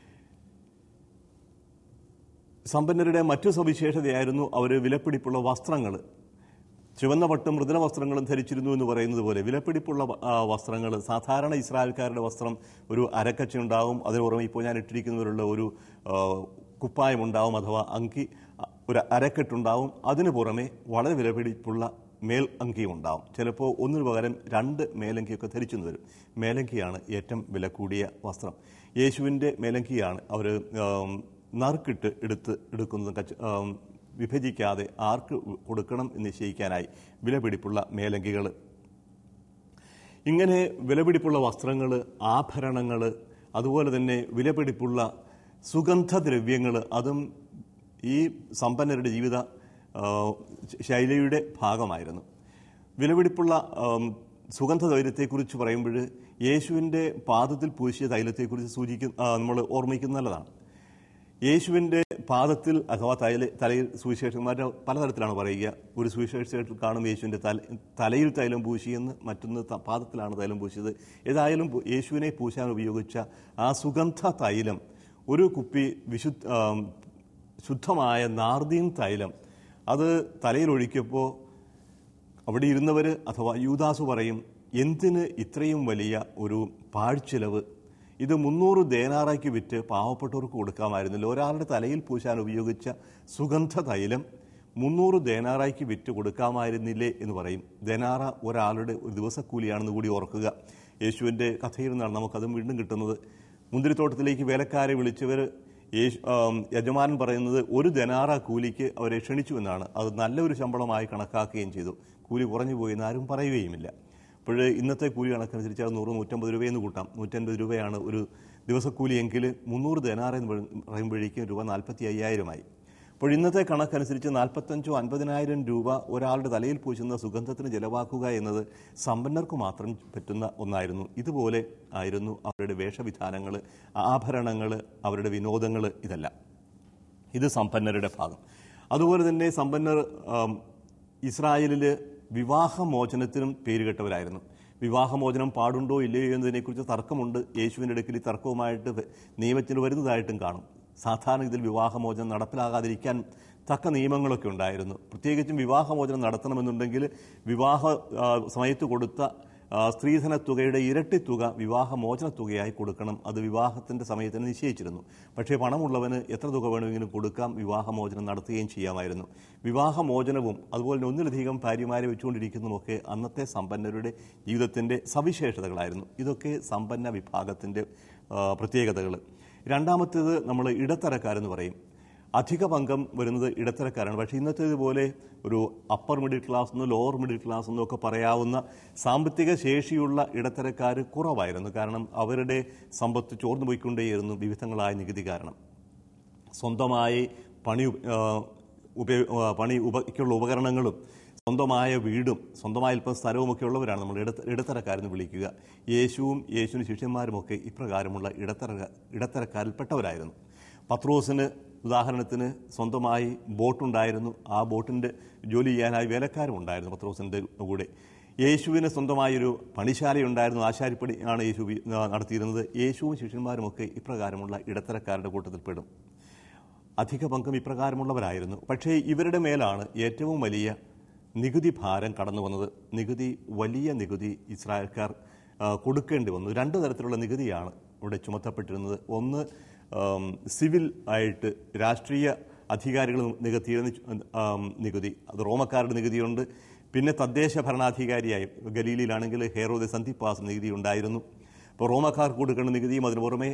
സമ്പന്നരുടെ മറ്റു സവിശേഷതയായിരുന്നു അവർ വിലപിടിപ്പുള്ള വസ്ത്രങ്ങൾ ചുവന്ന പട്ടും മൃദുല വസ്ത്രങ്ങളും ധരിച്ചിരുന്നു എന്ന് പറയുന്നത് പോലെ വിലപിടിപ്പുള്ള വസ്ത്രങ്ങൾ സാധാരണ ഇസ്രായേൽക്കാരുടെ വസ്ത്രം ഒരു അരക്കച്ച ഉണ്ടാവും അതിന് പുറമെ ഇപ്പോൾ ഞാൻ ഇട്ടിരിക്കുന്നവരുള്ള ഒരു ആ, കുപ്പായമുണ്ടാവും അഥവാ അങ്കി അ, ഒരു അരക്കെട്ടുണ്ടാവും അതിന് പുറമെ വളരെ വിലപിടിപ്പുള്ള മേൽ അങ്കിയും ഉണ്ടാവും ചിലപ്പോൾ ഒന്നിനു പകരം രണ്ട് മേലങ്കിയൊക്കെ ധരിച്ചു വരും മേലങ്കിയാണ് ഏറ്റവും വില കൂടിയ വസ്ത്രം യേശുവിൻ്റെ മേലങ്കിയാണ് അവർ നറുക്കിട്ട് എടുത്ത് എടുക്കുന്നത് കച്ച ആം, വിഭജിക്കാതെ ആർക്ക് കൊടുക്കണം എന്ന് നിശ്ചയിക്കാനായി വിലപിടിപ്പുള്ള മേലങ്കികൾ ഇങ്ങനെ വിലപിടിപ്പുള്ള വസ്ത്രങ്ങൾ ആഭരണങ്ങൾ അതുപോലെ തന്നെ വിലപിടിപ്പുള്ള സുഗന്ധദ്രവ്യങ്ങൾ അതും ഈ സമ്പന്നരുടെ ജീവിത ആ, ശൈലിയുടെ ഭാഗമായിരുന്നു വിലപിടിപ്പുള്ള ആം, സുഗന്ധതൈലത്തെക്കുറിച്ച് പറയുമ്പോൾ യേശുവിൻ്റെ പാദത്തിൽ പൂശിയ തൈലത്തെക്കുറിച്ച് സൂചിക്കുന്ന നമ്മൾ ഓർമ്മിക്കുന്ന നല്ലതാണ് യേശുവിൻ്റെ പാദത്തിൽ അഥവാ തല തലയിൽ സുവിശേഷന്മാർ പലതരത്തിലാണ് പറയുക ഒരു സുവിശേഷത്തിൽ കാണും യേശുവിൻ്റെ തല തലയിൽ തൈലം പൂശിയെന്ന് മറ്റൊന്ന് ത- പാദത്തിലാണ് തൈലം പൂശിയത് ഏതായാലും പു- യേശുവിനെ പൂശാൻ ഉപയോഗിച്ച ആ സുഗന്ധ തൈലം ഒരു കുപ്പി വിശുദ്ധ ആം, ശുദ്ധമായ നാർദീൻ തൈലം അത് തലയിൽ ഒഴിക്കപ്പോൾ അവിടെ ഇരുന്നവർ അഥവാ യൂദാസ് പറയും എന്തിന് ഇത്രയും വലിയ ഒരു പാഴ്ചിലവ് ഇത് മുന്നൂറ് ദേനാറയ്ക്ക് വിറ്റ് പാവപ്പെട്ടവർക്ക് കൊടുക്കാമായിരുന്നില്ല ഒരാളുടെ തലയിൽ പൂശാൻ ഉപയോഗിച്ച സുഗന്ധ തൈലം മുന്നൂറ് ദേനാറായ്ക്ക് വിറ്റ് കൊടുക്കാമായിരുന്നില്ലേ എന്ന് പറയും ദേനാറ ഒരാളുടെ ഒരു ദിവസക്കൂലിയാണെന്ന് കൂടി ഓർക്കുക യേശുവിൻ്റെ കഥയിൽ നിന്നാണ് നമുക്കതും വീണ്ടും കിട്ടുന്നത് മുന്തിരിത്തോട്ടത്തിലേക്ക് വേലക്കാരെ വിളിച്ചവർ യേശു ആം, യജമാനൻ പറയുന്നത് ഒരു ധനാറ കൂലിക്ക് അവരെ ക്ഷണിച്ചു എന്നാണ് അത് നല്ലൊരു ശമ്പളമായി കണക്കാക്കുകയും ചെയ്തു കൂലി കുറഞ്ഞു പോയി എന്ന് ആരും പറയുകയുമില്ല അപ്പോൾ ഇന്നത്തെ കൂലി കണക്കനുസരിച്ച് അത് നൂറ് നൂറ്റമ്പത് രൂപയെന്ന് കൂട്ടാം നൂറ്റൻപത് രൂപയാണ് ഒരു ദിവസക്കൂലിയെങ്കിൽ മുന്നൂറ് ധനാറ എന്ന് പറ- പറയുമ്പോഴേക്കും രൂപ നാൽപ്പത്തി അയ്യായിരമായി അപ്പോൾ ഇന്നത്തെ കണക്കനുസരിച്ച് നാൽപ്പത്തഞ്ചോ അൻപതിനായിരം രൂപ ഒരാളുടെ തലയിൽ പൂശുന്ന സുഗന്ധത്തിന് ചെലവാക്കുക എന്നത് സമ്പന്നർക്ക് മാത്രം പറ്റുന്ന ഒന്നായിരുന്നു ഇതുപോലെ ആയിരുന്നു അവരുടെ വേഷവിധാനങ്ങൾ ആഭരണങ്ങൾ അവരുടെ വിനോദങ്ങൾ ഇതെല്ലാം ഇത് സമ്പന്നരുടെ ഭാഗം അതുപോലെ തന്നെ സമ്പന്നർ ആം, ഇസ്രായേലിൽ വിവാഹമോചനത്തിനും പേരുകെട്ടവരായിരുന്നു വിവാഹമോചനം പാടുണ്ടോ ഇല്ലയോ എന്നതിനെക്കുറിച്ച് തർക്കമുണ്ട് യേശുവിൻ്റെ ഇടയ്ക്കിൽ ഈ തർക്കവുമായിട്ട് വ- നിയമത്തിൽ വരുന്നതായിട്ടും കാണും സാധാരണ ഇതിൽ വിവാഹമോചനം നടപ്പിലാകാതിരിക്കാൻ തക്ക നിയമങ്ങളൊക്കെ ഉണ്ടായിരുന്നു പ്രത്യേകിച്ചും വിവാഹമോചനം നടത്തണമെന്നുണ്ടെങ്കിൽ വിവാഹ ആ, സമയത്ത് കൊടുത്ത ആ, സ്ത്രീധന തുകയുടെ ഇരട്ടി തുക വിവാഹമോചന തുകയായി കൊടുക്കണം അത് വിവാഹത്തിന്റെ സമയത്തിന് നിശ്ചയിച്ചിരുന്നു പക്ഷേ പണമുള്ളവന് എത്ര തുക വേണമെങ്കിലും കൊടുക്കാം വിവാഹമോചനം നടത്തുകയും ചെയ്യാമായിരുന്നു വിവാഹമോചനവും അതുപോലെ തന്നെ ഒന്നിലധികം ഭാര്യമാരെ വെച്ചുകൊണ്ടിരിക്കുന്നതുമൊക്കെ അന്നത്തെ സമ്പന്നരുടെ ജീവിതത്തിന്റെ സവിശേഷതകളായിരുന്നു ഇതൊക്കെ സമ്പന്ന വിഭാഗത്തിന്റെ പ്രത്യേകതകൾ രണ്ടാമത്തേത് നമ്മൾ ഇടത്തരക്കാരെന്ന് പറയും അധിക പങ്കം വരുന്നത് ഇടത്തരക്കാരാണ് പക്ഷേ ഇന്നത്തേതുപോലെ ഒരു അപ്പർ മിഡിൽ ക്ലാസ് എന്നോ ലോവർ മിഡിൽ ക്ലാസ് എന്നോ ഒക്കെ പറയാവുന്ന സാമ്പത്തിക ശേഷിയുള്ള ഇടത്തരക്കാർ കുറവായിരുന്നു കാരണം അവരുടെ സമ്പത്ത് ചോർന്നു പോയിക്കൊണ്ടേയിരുന്നു വിവിധങ്ങളായ നികുതി കാരണം സ്വന്തമായി പണി ആ, ഉപയോ ആ, പണി ഉപയ്ക്കുള്ള ഉപകരണങ്ങളും സ്വന്തമായ വീടും സ്വന്തമായ അല്പം സ്ഥലവും ഒക്കെ ഉള്ളവരാണ് നമ്മൾ ഇടത്ത ഇടത്തരക്കാരെന്ന് വിളിക്കുക യേശുവും യേശുവിന് ശിഷ്യന്മാരുമൊക്കെ ഇപ്രകാരമുള്ള ഇടത്തര ഇടത്തരക്കാരിൽപ്പെട്ടവരായിരുന്നു പത്രോസിന് ഉദാഹരണത്തിന് സ്വന്തമായി ബോട്ടുണ്ടായിരുന്നു ആ ബോട്ടിൻ്റെ ജോലി ചെയ്യാനായി വേലക്കാരും ഉണ്ടായിരുന്നു പത്രോസിൻ്റെ കൂടെ യേശുവിന് സ്വന്തമായൊരു പണിശാലയുണ്ടായിരുന്നു ആശാരിപ്പണി ആണ് യേശു വി- ആ, നടത്തിയിരുന്നത് യേശുവും ശിഷ്യന്മാരുമൊക്കെ ഇപ്രകാരമുള്ള ഇടത്തരക്കാരുടെ കൂട്ടത്തിൽപ്പെടും അധിക പങ്കും ഇപ്രകാരമുള്ളവരായിരുന്നു പക്ഷേ ഇവരുടെ മേലാണ് ഏറ്റവും വലിയ നികുതി ഭാരം കടന്നു വന്നത് നികുതി വലിയ നികുതി ഇസ്രായേൽക്കാർ ആ, കൊടുക്കേണ്ടി വന്നു രണ്ട് തരത്തിലുള്ള നികുതിയാണ് ഇവിടെ ചുമത്തപ്പെട്ടിരുന്നത് ഒന്ന് ആം, സിവിൽ ആയിട്ട് രാഷ്ട്രീയ അധികാരികൾ നികത്തിയിരുന്ന ചു- ആം, നികുതി അത് റോമക്കാരുടെ നികുതിയുണ്ട് പിന്നെ തദ്ദേശ ഭരണാധികാരിയായി ഗലീലിയിലാണെങ്കിൽ ഹേറോദെ സന്ധിപ്പാസ് നികുതി ഉണ്ടായിരുന്നു അപ്പോൾ റോമക്കാർക്ക് കൊടുക്കേണ്ട നികുതിയും അതിന് പുറമെ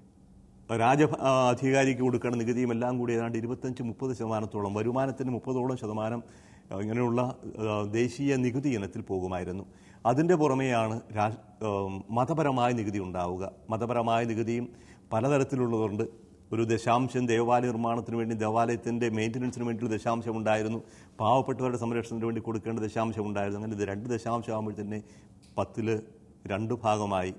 രാജ ആ, അധികാരിക്ക് കൊടുക്കേണ്ട നികുതിയും എല്ലാം കൂടി ഏതാണ്ട് ഇരുപത്തഞ്ച് മുപ്പത് ശതമാനത്തോളം വരുമാനത്തിന് മുപ്പതോളം ശതമാനം ആ, ഇങ്ങനെയുള്ള ആ, ദേശീയ നികുതി ഇനത്തിൽ പോകുമായിരുന്നു അതിൻ്റെ പുറമെയാണ് രാ ആ, മതപരമായ നികുതി ഉണ്ടാവുക മതപരമായ നികുതിയും പലതരത്തിലുള്ളതുണ്ട് ഒരു ദശാംശം ദേവാലയ നിർമ്മാണത്തിന് വേണ്ടി ദേവാലയത്തിൻ്റെ മെയിൻ്റനൻസിന് വേണ്ടി ഒരു ദശാംശം ഉണ്ടായിരുന്നു പാവപ്പെട്ടവരുടെ സംരക്ഷണത്തിന് വേണ്ടി കൊടുക്കേണ്ട ദശാംശം ഉണ്ടായിരുന്നു അങ്ങനെ ഇത് രണ്ട് ദശാംശം ആകുമ്പോൾ തന്നെ പത്തിൽ രണ്ട് ഭാഗമായി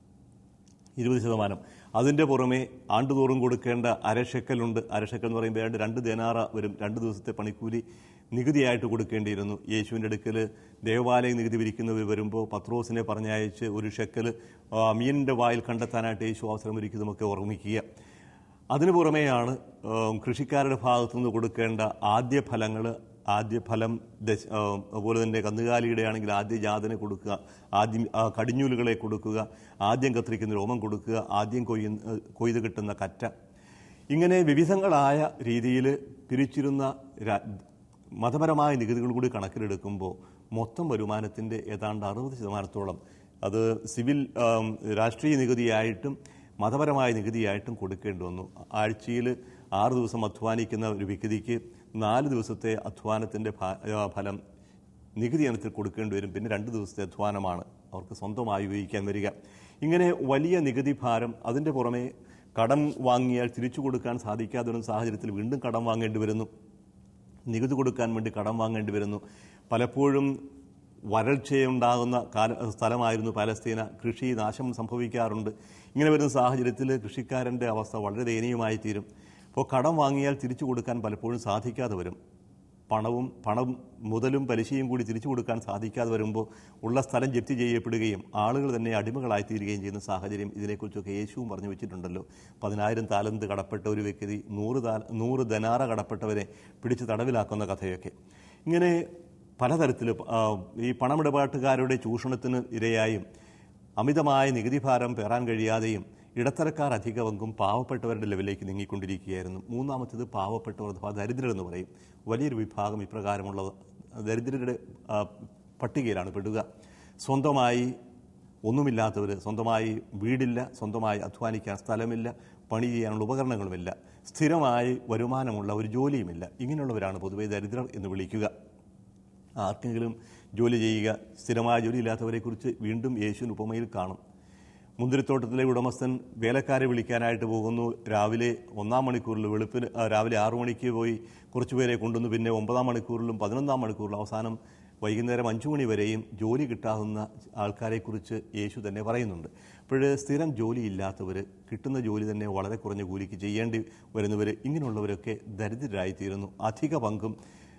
ഇരുപത് ശതമാനം അതിൻ്റെ പുറമെ ആണ്ടുതോറും കൊടുക്കേണ്ട അരഷക്കലുണ്ട് അരഷക്കൽ എന്ന് പറയുമ്പോൾ ഏതാണ്ട് രണ്ട് ദേനാറ വരും രണ്ട് ദിവസത്തെ പണിക്കൂലി നികുതിയായിട്ട് കൊടുക്കേണ്ടിയിരുന്നു യേശുവിൻ്റെ അടുക്കൽ ദേവാലയ നികുതി പിരിക്കുന്നവർ വരുമ്പോൾ പത്രോസിനെ പറഞ്ഞയച്ച് ഒരു ഷെക്കൽ മീനിൻ്റെ വായിൽ കണ്ടെത്താനായിട്ട് യേശു അവസരം ഒരുക്കുന്നതുമൊക്കെ ഓർമ്മിക്കുക അതിനു പുറമെയാണ് ഏം, കൃഷിക്കാരുടെ ഭാഗത്തു നിന്ന് കൊടുക്കേണ്ട ആദ്യ ഫലങ്ങൾ ആദ്യ ഫലം ദശ ഏം, അതുപോലെ തന്നെ കന്നുകാലിയുടെ ആണെങ്കിൽ ആദ്യ ജാതനെ കൊടുക്കുക ആദ്യം ആ, കടിഞ്ഞൂലുകളെ കൊടുക്കുക ആദ്യം കത്തിരിക്കുന്ന രോമം കൊടുക്കുക ആദ്യം കൊയ്യുന്ന കൊയ്ത് കിട്ടുന്ന കറ്റ ഇങ്ങനെ വിവിധങ്ങളായ രീതിയിൽ പിരിച്ചിരുന്ന രാ- മതപരമായ നികുതികൾ കൂടി കണക്കിലെടുക്കുമ്പോൾ മൊത്തം വരുമാനത്തിൻ്റെ ഏതാണ്ട് അറുപത് ശതമാനത്തോളം അത് സിവിൽ ആം, രാഷ്ട്രീയ നികുതിയായിട്ടും മതപരമായ നികുതിയായിട്ടും കൊടുക്കേണ്ടി വന്നു ആഴ്ചയിൽ ആറ് ദിവസം അധ്വാനിക്കുന്ന ഒരു വ്യക്തിക്ക് നാല് ദിവസത്തെ അധ്വാനത്തിൻ്റെ ഫ- ആ, ഫലം നികുതി ഇനത്തിൽ കൊടുക്കേണ്ടി വരും പിന്നെ രണ്ട് ദിവസത്തെ അധ്വാനമാണ് അവർക്ക് സ്വന്തമായി ഉപയോഗിക്കാൻ വരിക ഇങ്ങനെ വലിയ നികുതി ഭാരം അതിൻ്റെ പുറമെ കടം വാങ്ങിയാൽ തിരിച്ചു കൊടുക്കാൻ സാധിക്കാത്ത ഒരു സാഹചര്യത്തിൽ വീണ്ടും കടം വാങ്ങേണ്ടി വരുന്നു നികുതി കൊടുക്കാൻ വേണ്ടി കടം വാങ്ങേണ്ടി വരുന്നു പലപ്പോഴും വരൾച്ചയുണ്ടാകുന്ന കാല സ്ഥലമായിരുന്നു പാലസ്തീന കൃഷി നാശം സംഭവിക്കാറുണ്ട് ഇങ്ങനെ വരുന്ന സാഹചര്യത്തിൽ കൃഷിക്കാരൻ്റെ അവസ്ഥ വളരെ ദയനീയമായി തീരും അപ്പോൾ കടം വാങ്ങിയാൽ തിരിച്ചു കൊടുക്കാൻ പലപ്പോഴും സാധിക്കാതെ വരും പണവും പണം മുതലും പലിശയും കൂടി തിരിച്ചു കൊടുക്കാൻ സാധിക്കാതെ വരുമ്പോൾ ഉള്ള സ്ഥലം ജപ്തി ചെയ്യപ്പെടുകയും ആളുകൾ തന്നെ അടിമകളായി തീരുകയും ചെയ്യുന്ന സാഹചര്യം ഇതിനെക്കുറിച്ചൊക്കെ യേശുവും പറഞ്ഞു വെച്ചിട്ടുണ്ടല്ലോ പതിനായിരം താലന്ത് കടപ്പെട്ട ഒരു വ്യക്തി നൂറ് താ നൂറ് ധനാറ കടപ്പെട്ടവരെ പിടിച്ച് തടവിലാക്കുന്ന കഥയൊക്കെ ഇങ്ങനെ പലതരത്തിൽ ഈ പണമിടപാട്ടുകാരുടെ ചൂഷണത്തിന് ഇരയായും അമിതമായ നികുതി ഭാരം പേറാൻ കഴിയാതെയും ഇടത്തരക്കാർ അധിക പങ്കും പാവപ്പെട്ടവരുടെ ലെവലിലേക്ക് നീങ്ങിക്കൊണ്ടിരിക്കുകയായിരുന്നു മൂന്നാമത്തേത് പാവപ്പെട്ടവർ അഥവാ ദരിദ്രർ എന്ന് പറയും വലിയൊരു വിഭാഗം ഇപ്രകാരമുള്ള ദരിദ്രരുടെ ആ, പട്ടികയിലാണ് പെടുക സ്വന്തമായി ഒന്നുമില്ലാത്തവർ സ്വന്തമായി വീടില്ല സ്വന്തമായി അധ്വാനിക്കാൻ സ്ഥലമില്ല പണി ചെയ്യാനുള്ള ഉപകരണങ്ങളുമില്ല സ്ഥിരമായി വരുമാനമുള്ള ഒരു ജോലിയുമില്ല ഇങ്ങനെയുള്ളവരാണ് പൊതുവെ ദരിദ്രർ എന്ന് വിളിക്കുക ആർക്കെങ്കിലും ജോലി ചെയ്യുക സ്ഥിരമായ ജോലി ഇല്ലാത്തവരെക്കുറിച്ച് വീണ്ടും യേശുവിന് ഉപമയിൽ കാണും മുന്തിരിത്തോട്ടത്തിലെ ഉടമസ്ഥൻ വേലക്കാരെ വിളിക്കാനായിട്ട് പോകുന്നു രാവിലെ ഒന്നാം മണിക്കൂറിൽ വെളുപ്പിന് ആ, രാവിലെ ആറു മണിക്ക് പോയി കുറച്ചുപേരെ കൊണ്ടുവന്നു പിന്നെ ഒമ്പതാം മണിക്കൂറിലും പതിനൊന്നാം മണിക്കൂറിലും അവസാനം വൈകുന്നേരം അഞ്ചു മണി വരെയും ജോലി കിട്ടാവുന്ന ആൾക്കാരെക്കുറിച്ച് യേശു തന്നെ പറയുന്നുണ്ട് അപ്പോൾ സ്ഥിരം ജോലിയില്ലാത്തവർ കിട്ടുന്ന ജോലി തന്നെ വളരെ കുറഞ്ഞ കൂലിക്ക് ചെയ്യേണ്ടി വരുന്നവർ ഇങ്ങനെയുള്ളവരൊക്കെ ദരിദ്രരായിത്തീരുന്നു അധിക പങ്കും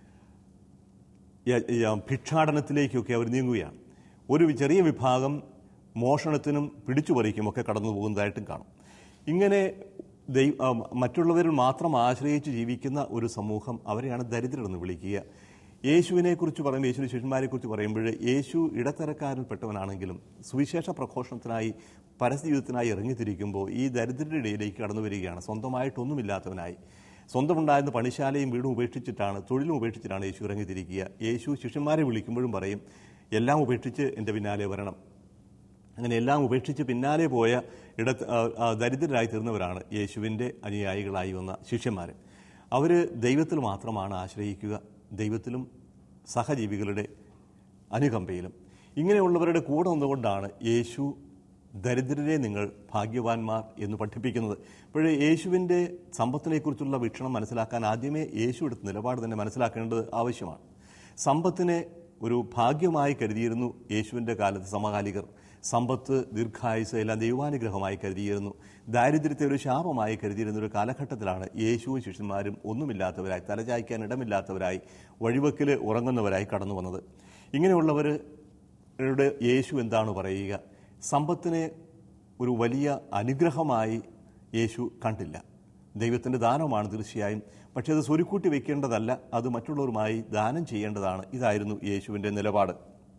യ- യ- ഭിക്ഷാടനത്തിലേക്കൊക്കെ അവർ നീങ്ങുകയാണ് ഒരു ചെറിയ വിഭാഗം മോഷണത്തിനും പിടിച്ചുപറിക്കും ഒക്കെ കടന്നു പോകുന്നതായിട്ടും കാണും ഇങ്ങനെ ദൈ ആ, മറ്റുള്ളവരിൽ മാത്രം ആശ്രയിച്ച് ജീവിക്കുന്ന ഒരു സമൂഹം അവരെയാണ് ദരിദ്രരെന്ന് വിളിക്കുക യേശുവിനെ കുറിച്ച് പറയുമ്പോൾ യേശു ശിഷ്യന്മാരെ കുറിച്ച് പറയുമ്പോൾ യേശു ഇടത്തരക്കാരിൽപ്പെട്ടവനാണെങ്കിലും സുവിശേഷ പ്രഘോഷണത്തിനായി പരസ്യജീവിതത്തിനായി ഇറങ്ങിത്തിരിക്കുമ്പോൾ ഈ ദരിദ്രരുടെ ഇടയിലേക്ക് കടന്നു വരികയാണ് സ്വന്തമായിട്ടൊന്നുമില്ലാത്തവനായി സ്വന്തമുണ്ടായിരുന്ന പണിശാലയും വീടും ഉപേക്ഷിച്ചിട്ടാണ് തൊഴിലും ഉപേക്ഷിച്ചിട്ടാണ് യേശു ഇറങ്ങിത്തിരിക്കുക യേശു ശിഷ്യന്മാരെ വിളിക്കുമ്പോഴും പറയും എല്ലാം ഉപേക്ഷിച്ച് എൻ്റെ പിന്നാലെ വരണം അങ്ങനെ എല്ലാം ഉപേക്ഷിച്ച് പിന്നാലെ പോയ ഇട ദരിദ്രരായി തീർന്നവരാണ് യേശുവിൻ്റെ അനുയായികളായി വന്ന ശിഷ്യന്മാർ അവർ ദൈവത്തിൽ മാത്രമാണ് ആശ്രയിക്കുക ദൈവത്തിലും സഹജീവികളുടെ അനുകമ്പയിലും ഇങ്ങനെയുള്ളവരുടെ കൂടെ നിന്നുകൊണ്ടാണ് യേശു ദരിദ്രരെ നിങ്ങൾ ഭാഗ്യവാന്മാർ എന്ന് പഠിപ്പിക്കുന്നത് അപ്പോഴേ യേശുവിൻ്റെ സമ്പത്തിനെക്കുറിച്ചുള്ള വീക്ഷണം മനസ്സിലാക്കാൻ ആദ്യമേ യേശു എടുത്ത നിലപാട് തന്നെ മനസ്സിലാക്കേണ്ടത് ആവശ്യമാണ് സമ്പത്തിനെ ഒരു ഭാഗ്യമായി കരുതിയിരുന്നു യേശുവിൻ്റെ കാലത്ത് സമകാലികർ സമ്പത്ത് ദീർഘായുസ് എല്ലാം ദൈവാനുഗ്രഹമായി കരുതിയിരുന്നു ദാരിദ്ര്യത്തെ ഒരു ശാപമായി കരുതിയിരുന്ന ഒരു കാലഘട്ടത്തിലാണ് യേശുവും ശിഷ്യന്മാരും ഒന്നുമില്ലാത്തവരായി തലചായ്ക്കാൻ ഇടമില്ലാത്തവരായി വഴിവെക്കിൽ ഉറങ്ങുന്നവരായി കടന്നു വന്നത് ഇങ്ങനെയുള്ളവരുടെ യേശു എന്താണ് പറയുക സമ്പത്തിനെ ഒരു വലിയ അനുഗ്രഹമായി യേശു കണ്ടില്ല ദൈവത്തിൻ്റെ ദാനമാണ് തീർച്ചയായും പക്ഷേ അത് സ്വരുക്കൂട്ടി വെക്കേണ്ടതല്ല അത് മറ്റുള്ളവരുമായി ദാനം ചെയ്യേണ്ടതാണ് ഇതായിരുന്നു യേശുവിൻ്റെ നിലപാട്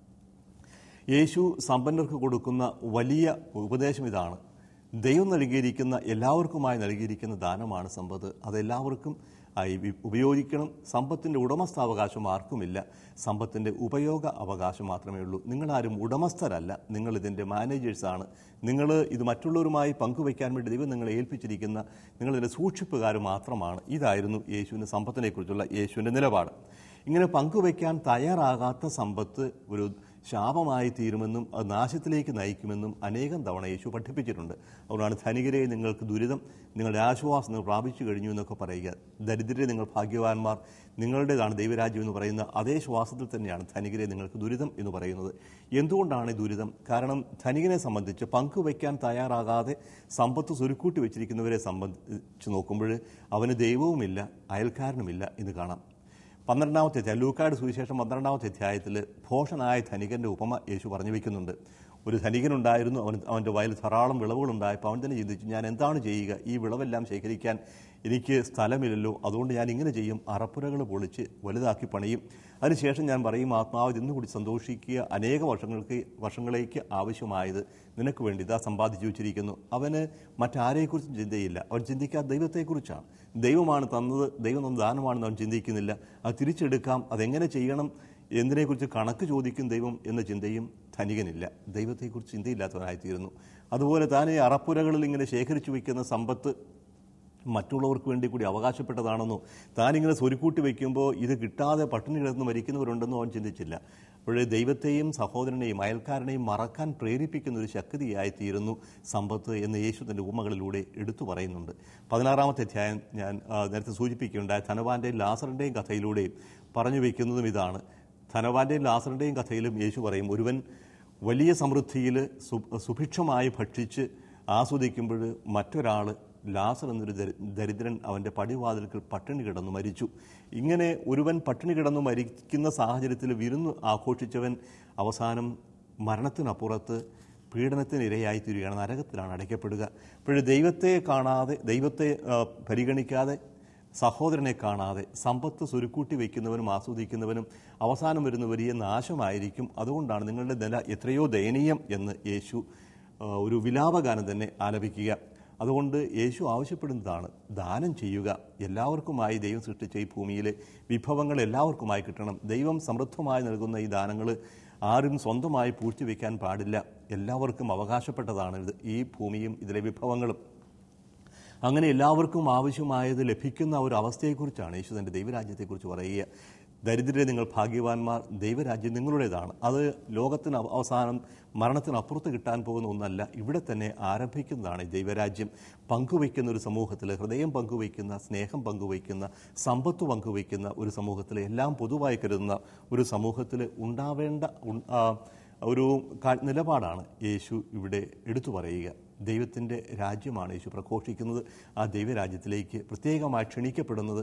യേശു സമ്പന്നർക്ക് കൊടുക്കുന്ന വലിയ ഉപദേശം ഇതാണ് ദൈവം നൽകിയിരിക്കുന്ന എല്ലാവർക്കുമായി നൽകിയിരിക്കുന്ന ദാനമാണ് സമ്പത്ത് അതെല്ലാവർക്കും ആയി വി- ഉപയോഗിക്കണം സമ്പത്തിൻ്റെ ഉടമസ്ഥാവകാശം ആർക്കുമില്ല സമ്പത്തിൻ്റെ ഉപയോഗ അവകാശം മാത്രമേ ഉള്ളൂ നിങ്ങളാരും ഉടമസ്ഥരല്ല നിങ്ങൾ ഇതിൻ്റെ മാനേജേഴ്സാണ് നിങ്ങൾ ഇത് മറ്റുള്ളവരുമായി പങ്കുവയ്ക്കാൻ വേണ്ടി ദൈവം നിങ്ങളെ ഏൽപ്പിച്ചിരിക്കുന്ന നിങ്ങളിതിൻ്റെ സൂക്ഷിപ്പുകാർ മാത്രമാണ് ഇതായിരുന്നു യേശുവിൻ്റെ സമ്പത്തിനെക്കുറിച്ചുള്ള യേശുവിൻ്റെ നിലപാട് ഇങ്ങനെ പങ്കുവയ്ക്കാൻ തയ്യാറാകാത്ത സമ്പത്ത് ഒരു ശാപമായി തീരുമെന്നും അത് നാശത്തിലേക്ക് നയിക്കുമെന്നും അനേകം തവണ യേശു പഠിപ്പിച്ചിട്ടുണ്ട് അതുകൊണ്ടാണ് ധനികരെ നിങ്ങൾക്ക് ദുരിതം നിങ്ങളുടെ ആശ്വാസം നിങ്ങൾ പ്രാപിച്ചു കഴിഞ്ഞു എന്നൊക്കെ പറയുക ദരിദ്രരെ നിങ്ങൾ ഭാഗ്യവാന്മാർ നിങ്ങളുടേതാണ് ദൈവരാജ്യം എന്ന് പറയുന്ന അതേ ശ്വാസത്തിൽ തന്നെയാണ് ധനികരെ നിങ്ങൾക്ക് ദുരിതം എന്ന് പറയുന്നത് എന്തുകൊണ്ടാണ് ഈ ദുരിതം കാരണം ധനികനെ സംബന്ധിച്ച് പങ്കുവയ്ക്കാൻ തയ്യാറാകാതെ സമ്പത്ത് സ്വരുക്കൂട്ടി വെച്ചിരിക്കുന്നവരെ സംബന്ധിച്ച് നോക്കുമ്പോൾ അവന് ദൈവവുമില്ല അയൽക്കാരനുമില്ല എന്ന് കാണാം പന്ത്രണ്ടാമത്തെ അധ്യായം ലൂക്കാട് സുവിശേഷം പന്ത്രണ്ടാമത്തെ അധ്യായത്തിൽ ഭോഷനായ ധനികന്റെ ഉപമ യേശു പറഞ്ഞു വെക്കുന്നുണ്ട് ഒരു ധനികനുണ്ടായിരുന്നു അവൻ അവൻ്റെ വയൽ ധാരാളം വിളവുകളുണ്ടായപ്പോൾ അവൻ തന്നെ ചിന്തിച്ചു ഞാൻ എന്താണ് ചെയ്യുക ഈ വിളവെല്ലാം ശേഖരിക്കാൻ എനിക്ക് സ്ഥലമില്ലല്ലോ അതുകൊണ്ട് ഞാൻ ഇങ്ങനെ ചെയ്യും അറപ്പുരകൾ പൊളിച്ച് വലുതാക്കി പണിയും അതിനുശേഷം ഞാൻ പറയും ആത്മാവ് ഇന്നുകൂടി സന്തോഷിക്കുക അനേക വർഷങ്ങൾക്ക് വർഷങ്ങളേക്ക് ആവശ്യമായത് നിനക്ക് വേണ്ടി ഇതാ സമ്പാദിച്ചു വെച്ചിരിക്കുന്നു അവന് മറ്റാരെക്കുറിച്ചും ചിന്തയില്ല അവൻ ചിന്തിക്കാത്ത ദൈവത്തെക്കുറിച്ചാണ് ദൈവമാണ് തന്നത് ദൈവം തന്ന ദാനമാണെന്ന് അവൻ ചിന്തിക്കുന്നില്ല അത് തിരിച്ചെടുക്കാം അതെങ്ങനെ ചെയ്യണം എന്തിനെക്കുറിച്ച് കണക്ക് ചോദിക്കും ദൈവം എന്ന ചിന്തയും ധനികനില്ല ദൈവത്തെക്കുറിച്ച് ചിന്തയില്ലാത്തവനായിത്തീരുന്നു അതുപോലെ താൻ ഈ അറപ്പുരകളിൽ ഇങ്ങനെ ശേഖരിച്ചു വയ്ക്കുന്ന സമ്പത്ത് മറ്റുള്ളവർക്ക് വേണ്ടി കൂടി അവകാശപ്പെട്ടതാണെന്നോ താനിങ്ങനെ സ്വരുക്കൂട്ടി വയ്ക്കുമ്പോൾ ഇത് കിട്ടാതെ പട്ടിണി കിടന്ന് മരിക്കുന്നവരുണ്ടെന്നോ അവൻ ചിന്തിച്ചില്ല അപ്പോഴേ ദൈവത്തെയും സഹോദരനെയും അയൽക്കാരനെയും മറക്കാൻ പ്രേരിപ്പിക്കുന്ന ഒരു ശക്തിയായി തീരുന്നു സമ്പത്ത് എന്ന് യേശു തൻ്റെ ഉപമകളിലൂടെ എടുത്തു പറയുന്നുണ്ട് പതിനാറാമത്തെ അധ്യായം ഞാൻ ആ, നേരത്തെ സൂചിപ്പിക്കുകയുണ്ടായ ധനവാന്റെയും ലാസറിൻ്റെയും കഥയിലൂടെയും പറഞ്ഞു വയ്ക്കുന്നതും ഇതാണ് ധനവാന്റെയും ലാസറിൻ്റെയും കഥയിലും യേശു പറയും ഒരുവൻ വലിയ സമൃദ്ധിയിൽ സു- സുഭിക്ഷമായി ഭക്ഷിച്ച് ആസ്വദിക്കുമ്പോൾ മറ്റൊരാൾ ലാസർ എന്നൊരു ദരി- ദരിദ്രൻ അവൻ്റെ പടിവാതിൽക്കൽ പട്ടിണി കിടന്നു മരിച്ചു ഇങ്ങനെ ഒരുവൻ പട്ടിണി കിടന്നു മരിക്കുന്ന സാഹചര്യത്തിൽ വിരുന്ന് ആഘോഷിച്ചവൻ അവസാനം മരണത്തിനപ്പുറത്ത് പീഡനത്തിന് ഇരയായി തീരുകയാണ് നരകത്തിലാണ് അടയ്ക്കപ്പെടുക അപ്പോഴ് ദൈവത്തെ കാണാതെ ദൈവത്തെ ആ, പരിഗണിക്കാതെ സഹോദരനെ കാണാതെ സമ്പത്ത് സ്വരുക്കൂട്ടി വയ്ക്കുന്നവനും ആസ്വദിക്കുന്നവനും അവസാനം വരുന്ന വലിയ നാശമായിരിക്കും അതുകൊണ്ടാണ് നിങ്ങളുടെ നില എത്രയോ ദയനീയം എന്ന് യേശു ആ, ഒരു വിലാപഗാനം തന്നെ ആലപിക്കുക അതുകൊണ്ട് യേശു ആവശ്യപ്പെടുന്നതാണ് ദാനം ചെയ്യുക എല്ലാവർക്കുമായി ദൈവം സൃഷ്ടിച്ച ഈ ഭൂമിയിലെ വിഭവങ്ങൾ എല്ലാവർക്കുമായി കിട്ടണം ദൈവം സമൃദ്ധമായി നൽകുന്ന ഈ ദാനങ്ങൾ ആരും സ്വന്തമായി പൂഴ്ത്തിവെക്കാൻ പാടില്ല എല്ലാവർക്കും അവകാശപ്പെട്ടതാണ് ഇത് ഈ ഭൂമിയും ഇതിലെ വിഭവങ്ങളും അങ്ങനെ എല്ലാവർക്കും ആവശ്യമായത് ലഭിക്കുന്ന ഒരു അവസ്ഥയെക്കുറിച്ചാണ് യേശു തൻ്റെ ദൈവരാജ്യത്തെക്കുറിച്ച് പറയുക ദരിദ്രരെ നിങ്ങൾ ഭാഗ്യവാന്മാർ ദൈവരാജ്യം നിങ്ങളുടേതാണ് അത് ലോകത്തിന് അവ- അവസാനം മരണത്തിനപ്പുറത്ത് കിട്ടാൻ പോകുന്ന ഒന്നല്ല ഇവിടെ തന്നെ ആരംഭിക്കുന്നതാണ് ഈ ദൈവരാജ്യം പങ്കുവയ്ക്കുന്ന ഒരു സമൂഹത്തിൽ ഹൃദയം പങ്കുവയ്ക്കുന്ന സ്നേഹം പങ്കുവയ്ക്കുന്ന സമ്പത്ത് പങ്കുവയ്ക്കുന്ന ഒരു സമൂഹത്തിൽ എല്ലാം പൊതുവായി കരുതുന്ന ഒരു സമൂഹത്തിൽ ഉണ്ടാവേണ്ട ഉൺ- ആ, ഒരു കാ- നിലപാടാണ് യേശു ഇവിടെ എടുത്തു പറയുക ദൈവത്തിൻ്റെ രാജ്യമാണ് യേശു പ്രഘോഷിക്കുന്നത് ആ ദൈവരാജ്യത്തിലേക്ക് പ്രത്യേകമായി ക്ഷണിക്കപ്പെടുന്നത്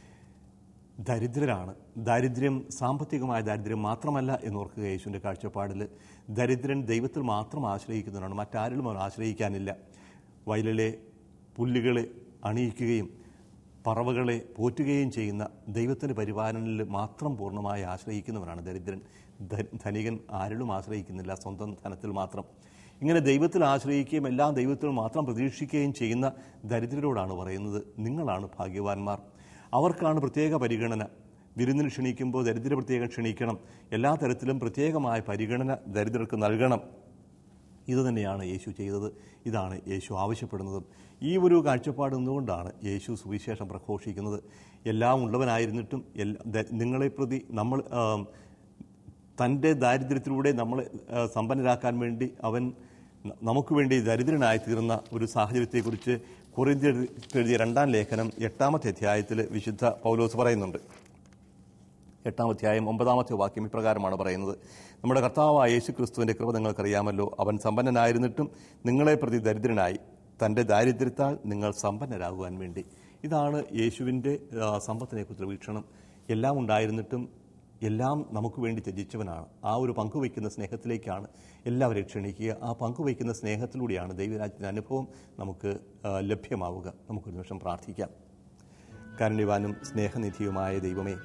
ദരിദ്രരാണ് ദാരിദ്ര്യം സാമ്പത്തികമായ ദാരിദ്ര്യം മാത്രമല്ല എന്നോർക്കുക യേശുവിൻ്റെ കാഴ്ചപ്പാടിൽ ദരിദ്രൻ ദൈവത്തിൽ മാത്രം ആശ്രയിക്കുന്നവരാണ് മറ്റാരിലും അവർ ആശ്രയിക്കാനില്ല വയലിലെ പുല്ലുകളെ അണിയിക്കുകയും പറവകളെ പോറ്റുകയും ചെയ്യുന്ന ദൈവത്തിൻ്റെ പരിപാലനയിൽ മാത്രം പൂർണ്ണമായി ആശ്രയിക്കുന്നവരാണ് ദരിദ്രൻ ധ- ധനികൻ ആരിലും ആശ്രയിക്കുന്നില്ല സ്വന്തം ധനത്തിൽ മാത്രം ഇങ്ങനെ ദൈവത്തിൽ ആശ്രയിക്കുകയും എല്ലാം ദൈവത്തിൽ മാത്രം പ്രതീക്ഷിക്കുകയും ചെയ്യുന്ന ദരിദ്രരോടാണ് പറയുന്നത് നിങ്ങളാണ് ഭാഗ്യവാന്മാർ അവർക്കാണ് പ്രത്യേക പരിഗണന വിരുന്നിന് ക്ഷണിക്കുമ്പോൾ ദരിദ്ര പ്രത്യേകം ക്ഷണിക്കണം എല്ലാ തരത്തിലും പ്രത്യേകമായ പരിഗണന ദരിദ്രർക്ക് നൽകണം ഇത് തന്നെയാണ് യേശു ചെയ്തത് ഇതാണ് യേശു ആവശ്യപ്പെടുന്നതും ഈ ഒരു കാഴ്ചപ്പാട് നിന്നുകൊണ്ടാണ് യേശു സുവിശേഷം പ്രഘോഷിക്കുന്നത് എല്ലാം ഉള്ളവനായിരുന്നിട്ടും എല്ലാ ദ- നിങ്ങളെ പ്രതി നമ്മൾ ആം, തൻ്റെ ദാരിദ്ര്യത്തിലൂടെ നമ്മളെ ആ, സമ്പന്നരാക്കാൻ വേണ്ടി അവൻ ന- നമുക്ക് വേണ്ടി ദരിദ്രനായി തീർന്ന ഒരു സാഹചര്യത്തെക്കുറിച്ച് കൊറിന്ത്യർ എഴുതിയ രണ്ടാം ലേഖനം എട്ടാമത്തെ അധ്യായത്തിൽ വിശുദ്ധ പൗലോസ് പറയുന്നുണ്ട് എട്ടാം അധ്യായം ഒമ്പതാമത്തെ വാക്യം ഇപ്രകാരമാണ് പറയുന്നത് നമ്മുടെ കർത്താവായ യേശു ക്രിസ്തുവിൻ്റെ കൃപ നിങ്ങൾക്കറിയാമല്ലോ അവൻ സമ്പന്നനായിരുന്നിട്ടും നിങ്ങളെ പ്രതി ദരിദ്രനായി തൻ്റെ ദാരിദ്ര്യത്താൽ നിങ്ങൾ സമ്പന്നരാകുവാൻ വേണ്ടി ഇതാണ് യേശുവിൻ്റെ ആ, സമ്പത്തിനെക്കുറിച്ചുള്ള വീക്ഷണം എല്ലാം ഉണ്ടായിരുന്നിട്ടും എല്ലാം നമുക്ക് വേണ്ടി ത്യജിച്ചവനാണ് ആ ഒരു പങ്കുവയ്ക്കുന്ന സ്നേഹത്തിലേക്കാണ് എല്ലാവരെയും ക്ഷണിക്കുക ആ പങ്കുവയ്ക്കുന്ന സ്നേഹത്തിലൂടെയാണ് ദൈവരാജ്യത്തിൻ്റെ അനുഭവം നമുക്ക് ആ, ലഭ്യമാവുക നമുക്കൊരു നിമിഷം പ്രാർത്ഥിക്കാം കാരുണ്യവാനും സ്നേഹനിധിയുമായ ദൈവമേ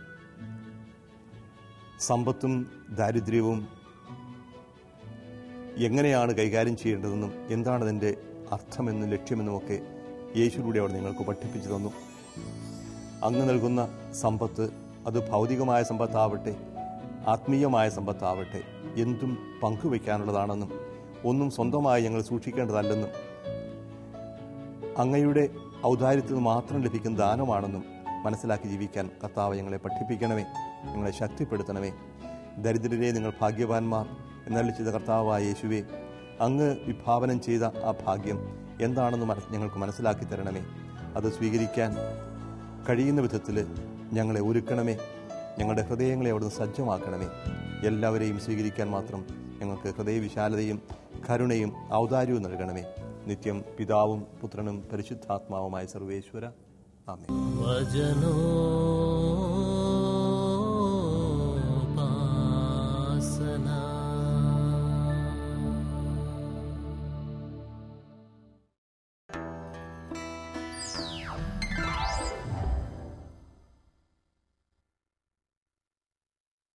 സമ്പത്തും ദാരിദ്ര്യവും എങ്ങനെയാണ് കൈകാര്യം ചെയ്യേണ്ടതെന്നും എന്താണ് അതിൻ്റെ അർത്ഥമെന്നും ലക്ഷ്യമെന്നുമൊക്കെ യേശുവിലൂടെ അവിടെ നിങ്ങൾക്ക് പഠിപ്പിച്ചു തന്നു അങ്ങ് നൽകുന്ന സമ്പത്ത് അത് ഭൗതികമായ സമ്പത്താവട്ടെ ആത്മീയമായ സമ്പത്താവട്ടെ എന്തും പങ്കുവയ്ക്കാനുള്ളതാണെന്നും ഒന്നും സ്വന്തമായി ഞങ്ങൾ സൂക്ഷിക്കേണ്ടതല്ലെന്നും അങ്ങയുടെ ഔദാര്യത്തിൽ നിന്ന് മാത്രം ലഭിക്കുന്ന ദാനമാണെന്നും മനസ്സിലാക്കി ജീവിക്കാൻ കർത്താവ് ഞങ്ങളെ പഠിപ്പിക്കണമേ ഞങ്ങളെ ശക്തിപ്പെടുത്തണമേ ദരിദ്രരെ നിങ്ങൾ ഭാഗ്യവാന്മാർ എന്നല്ല ചെയ്ത കർത്താവായ യേശുവെ അങ്ങ് വിഭാവനം ചെയ്ത ആ ഭാഗ്യം എന്താണെന്ന് മനസ് ഞങ്ങൾക്ക് മനസ്സിലാക്കി തരണമേ അത് സ്വീകരിക്കാൻ കഴിയുന്ന വിധത്തിൽ ഞങ്ങളെ ഒരുക്കണമേ ഞങ്ങളുടെ ഹൃദയങ്ങളെ അവിടുന്ന് സജ്ജമാക്കണമേ എല്ലാവരെയും സ്വീകരിക്കാൻ മാത്രം ഞങ്ങൾക്ക് ഹൃദയവിശാലതയും കരുണയും ഔദാര്യവും നൽകണമേ നിത്യം പിതാവും പുത്രനും പരിശുദ്ധാത്മാവുമായ സർവേശ്വര ആമേ വചനോ